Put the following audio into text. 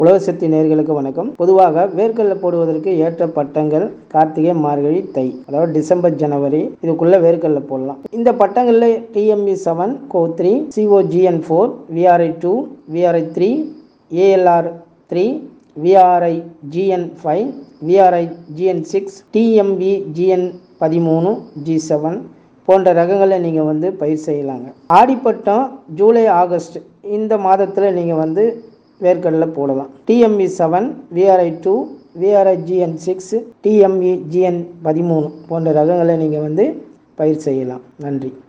உலகசக்தி நேர்களுக்கு வணக்கம் பொதுவாக வேர்க்கடலை போடுவதற்கு ஏற்ற பட்டங்கள் கார்த்திகை மார்கழி தை அதாவது டிசம்பர் ஜனவரி இதுக்குள்ள வேர்க்கடலை போடலாம் இந்த பட்டங்களில் TME seven CO three COGN four VRI two VRI three ALR three VRI GN five VRI GN six TMV GN பதிமூணு ஜி செவன் போன்ற ரகங்களை நீங்கள் வந்து பயிர் செய்யலாங்க ஆடிப்பட்டம் ஜூலை ஆகஸ்ட் இந்த மாதத்தில் நீங்கள் வந்து வேர்க்கடலை போடலாம் TME seven VRI two VRI GN six TME GN பதிமூணு போன்ற ரகங்களை நீங்கள் வந்து பயிர் செய்யலாம் நன்றி